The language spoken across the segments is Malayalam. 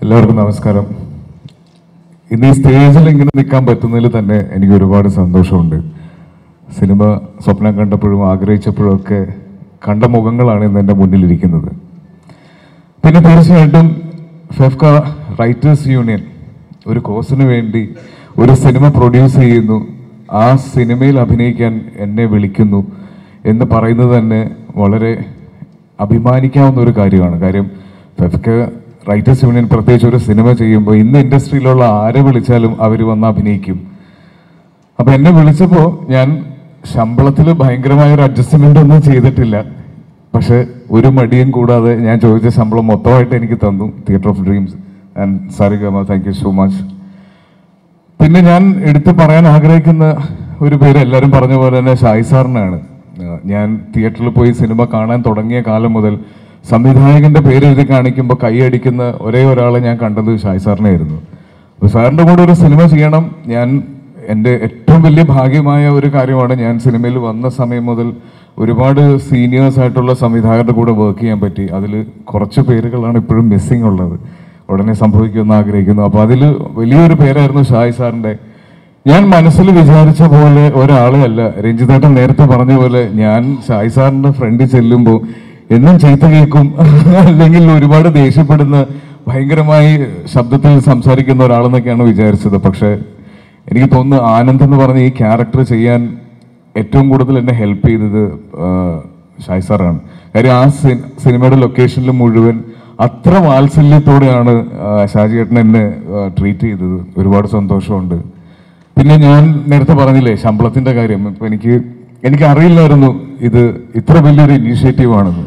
എല്ലാവർക്കും നമസ്കാരം ഇന്ന് ഈ സ്റ്റേജിൽ ഇങ്ങനെ നിൽക്കാൻ പറ്റുന്നതിൽ തന്നെ എനിക്ക് ഒരുപാട് സന്തോഷമുണ്ട് സിനിമ സ്വപ്നം കണ്ടപ്പോഴും ആഗ്രഹിച്ചപ്പോഴും ഒക്കെ കണ്ട മുഖങ്ങളാണ് ഇന്ന് എൻ്റെ മുന്നിലിരിക്കുന്നത് പിന്നെ തീർച്ചയായിട്ടും ഫെഫ്ക റൈറ്റേഴ്സ് യൂണിയൻ ഒരു കോഴ്സിന് വേണ്ടി ഒരു സിനിമ പ്രൊഡ്യൂസ് ചെയ്യുന്നു ആ സിനിമയിൽ അഭിനയിക്കാൻ എന്നെ വിളിക്കുന്നു എന്ന് പറയുന്നത് തന്നെ വളരെ അഭിമാനിക്കാവുന്ന ഒരു കാര്യമാണ് കാര്യം ഫെഫ്ക റൈറ്റേഴ്സ് യൂണിയൻ പ്രത്യേകിച്ച് ഒരു സിനിമ ചെയ്യുമ്പോൾ ഇന്ന് ഇൻഡസ്ട്രിയിലുള്ള ആരെ വിളിച്ചാലും അവർ വന്ന് അഭിനയിക്കും അപ്പൊ എന്നെ വിളിച്ചപ്പോൾ ഞാൻ ശമ്പളത്തിൽ ഭയങ്കരമായ ഒരു അഡ്ജസ്റ്റ്മെന്റ് ഒന്നും ചെയ്തിട്ടില്ല പക്ഷെ ഒരു മടിയും കൂടാതെ ഞാൻ ചോദിച്ച ശമ്പളം മൊത്തമായിട്ട് എനിക്ക് തന്നു theatre of dreams and Saregama thank you so much പിന്നെ ഞാൻ എടുത്തു പറയാൻ ആഗ്രഹിക്കുന്ന ഒരു പേര് എല്ലാവരും പറഞ്ഞ പോലെ തന്നെ ഷായി സാറിനാണ് ഏഹ് ഞാൻ തിയേറ്ററിൽ പോയി സിനിമ കാണാൻ തുടങ്ങിയ കാലം മുതൽ സംവിധായകന്റെ പേര് എഴുതി കാണിക്കുമ്പോൾ കൈയടിക്കുന്ന ഒരേ ഒരാളെ ഞാൻ കണ്ടത് ഷായി സാറിനായിരുന്നു അപ്പോൾ സാറിന്റെ കൂടെ ഒരു സിനിമ ചെയ്യണം ഞാൻ എൻ്റെ ഏറ്റവും വലിയ ഭാഗ്യമായ ഒരു കാര്യമാണ് ഞാൻ സിനിമയിൽ വന്ന സമയം മുതൽ ഒരുപാട് സീനിയേഴ്സ് ആയിട്ടുള്ള സംവിധായകരുടെ കൂടെ വർക്ക് ചെയ്യാൻ പറ്റി അതിൽ കുറച്ച് പേരുകളാണ് ഇപ്പോഴും മിസ്സിംഗ് ഉള്ളത് ഉടനെ സംഭവിക്കുമെന്ന് ആഗ്രഹിക്കുന്നു അപ്പോൾ അതിൽ വലിയൊരു പേരായിരുന്നു ഷായ് സാറിന്റെ ഞാൻ മനസ്സിൽ വിചാരിച്ച പോലെ ഒരാളെ അല്ല രഞ്ജിതേട്ടൻ നേരത്തെ പറഞ്ഞ പോലെ ഞാൻ ഷായ് സാറിന്റെ ഫ്രണ്ടിൽ ചെല്ലുമ്പോൾ എന്നും ചീത്ത കേൾക്കും അല്ലെങ്കിൽ ഒരുപാട് ദേഷ്യപ്പെടുന്ന ഭയങ്കരമായി ശബ്ദത്തിൽ സംസാരിക്കുന്ന ഒരാളെന്നൊക്കെയാണ് വിചാരിച്ചത് പക്ഷെ എനിക്ക് തോന്നുന്നു ആനന്ദ് എന്ന് പറഞ്ഞ ഈ ക്യാരക്ടർ ചെയ്യാൻ ഏറ്റവും കൂടുതൽ എന്നെ ഹെൽപ്പ് ചെയ്തത് ആ, ഷായ് സാറാണ് കാര്യം ആ സി- സിനിമയുടെ ലൊക്കേഷനിൽ മുഴുവൻ അത്ര വാത്സല്യത്തോടെയാണ് ആ, ഷാജി ഏട്ടൻ എന്നെ ട്രീറ്റ് ചെയ്തത് ഒരുപാട് സന്തോഷമുണ്ട് പിന്നെ ഞാൻ നേരത്തെ പറഞ്ഞില്ലേ ശമ്പളത്തിന്റെ കാര്യം ഇപ്പൊ എനിക്ക് എനിക്ക് അറിയില്ലായിരുന്നു ഇത് ഇത്ര വലിയൊരു ഇനീഷ്യേറ്റീവ് ആണെന്ന്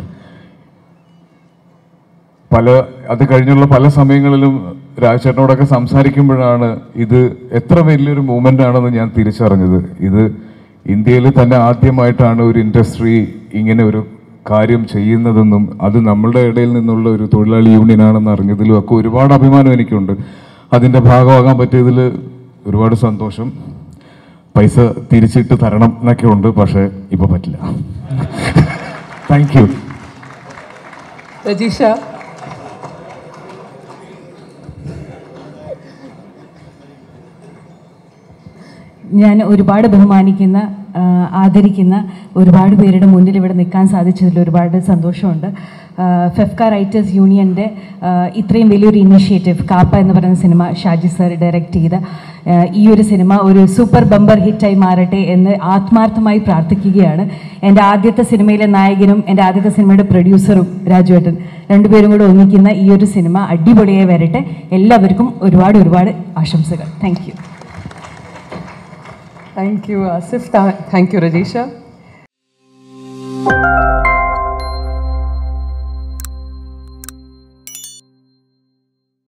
പല അത് കഴിഞ്ഞുള്ള പല സമയങ്ങളിലും രാജചേട്ടനോടൊക്കെ സംസാരിക്കുമ്പോഴാണ് ഇത് എത്ര വലിയൊരു മൂവ്മെന്റ് ആണെന്ന് ഞാൻ തിരിച്ചറിഞ്ഞത് ഇത് ഇന്ത്യയിൽ തന്നെ ആദ്യമായിട്ടാണ് ഒരു ഇൻഡസ്ട്രി ഇങ്ങനെ ഒരു കാര്യം ചെയ്യുന്നതെന്നും അത് നമ്മളുടെ ഇടയിൽ നിന്നുള്ള ഒരു തൊഴിലാളി യൂണിയൻ ആണെന്ന് അറിഞ്ഞതിലും ഒക്കെ ഒരുപാട് അഭിമാനം എനിക്കുണ്ട് അതിന്റെ ഭാഗമാകാൻ പറ്റിയതിൽ ഒരുപാട് സന്തോഷം പൈസ തിരിച്ചിട്ട് തരണം എന്നൊക്കെ ഉണ്ട് പക്ഷേ ഇപ്പൊ പറ്റില്ല താങ്ക് യു രജീഷ ഞാൻ ഒരുപാട് ബഹുമാനിക്കുന്ന ആ, ആദരിക്കുന്ന ഒരുപാട് പേരുടെ മുന്നിൽ ഇവിടെ നിൽക്കാൻ സാധിച്ചതിൽ ഒരുപാട് സന്തോഷമുണ്ട് ആ, ഫെഫ്ക റൈറ്റേഴ്സ് യൂണിയൻ്റെ ആ, ഇത്രയും വലിയൊരു ഇനിഷ്യേറ്റീവ് കാപ്പ എന്ന് പറയുന്ന സിനിമ ഷാജി സർ ഡയറക്റ്റ് ചെയ്ത ആ, ഈ ഒരു സിനിമ ഒരു സൂപ്പർ ബമ്പർ ഹിറ്റായി മാറട്ടെ എന്ന് ആത്മാർത്ഥമായി പ്രാർത്ഥിക്കുകയാണ് എൻ്റെ ആദ്യത്തെ സിനിമയിലെ നായകനും എൻ്റെ ആദ്യത്തെ സിനിമയുടെ പ്രൊഡ്യൂസറും രാജുവേട്ടൻ രണ്ടുപേരും കൂടെ ഒന്നിക്കുന്ന ഈ ഒരു സിനിമ അടിപൊളിയായി വരട്ടെ എല്ലാവർക്കും ഒരുപാട് ഒരുപാട് ആശംസകൾ thank you thank you Asif thank you Rajisha